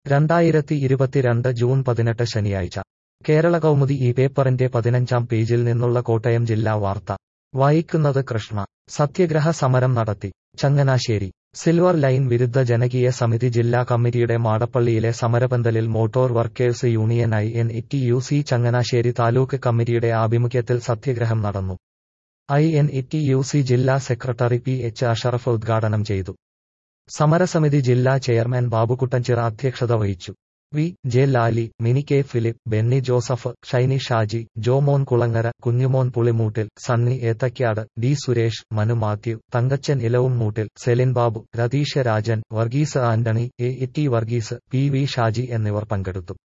രണ്ടായിരത്തി ഇരുപത്തിരണ്ട് ജൂൺ പതിനെട്ട് ശനിയാഴ്ച കേരള കൗമുദി ഈ പേപ്പറിന്റെ പതിനഞ്ചാം പേജിൽ നിന്നുള്ള കോട്ടയം ജില്ലാ വാർത്ത വായിക്കുന്നത് കൃഷ്ണ സത്യഗ്രഹ സമരം നടത്തി ചങ്ങനാശ്ശേരി സിൽവർ ലൈൻ വിരുദ്ധ ജനകീയ സമിതി ജില്ലാ കമ്മിറ്റിയുടെ മാടപ്പള്ളിയിലെ സമരപന്തലിൽ motor workers union I N E U C Changanassery taluk കമ്മിറ്റിയുടെ ആഭിമുഖ്യത്തിൽ സത്യഗ്രഹം നടന്നു I N E U C ജില്ലാ സെക്രട്ടറി പി എച്ച് അഷറഫ് ഉദ്ഘാടനം ചെയ്തു സമരസമിതി ജില്ലാ ചെയർമാൻ ബാബുകുട്ടൻചിറ അധ്യക്ഷത വഹിച്ചു V J Lali Mini K Philip Benny Joseph Shiny Shaji Jomon Kulangara Kunjumon Pulimoottil Sunny Ethakkad D Suresh Manu Mathew Thankachan Elavummoottil Celine Babu Ratheesh Rajan Varghese Antony A T Varghese P V Shaji എന്നിവർ പങ്കെടുത്തു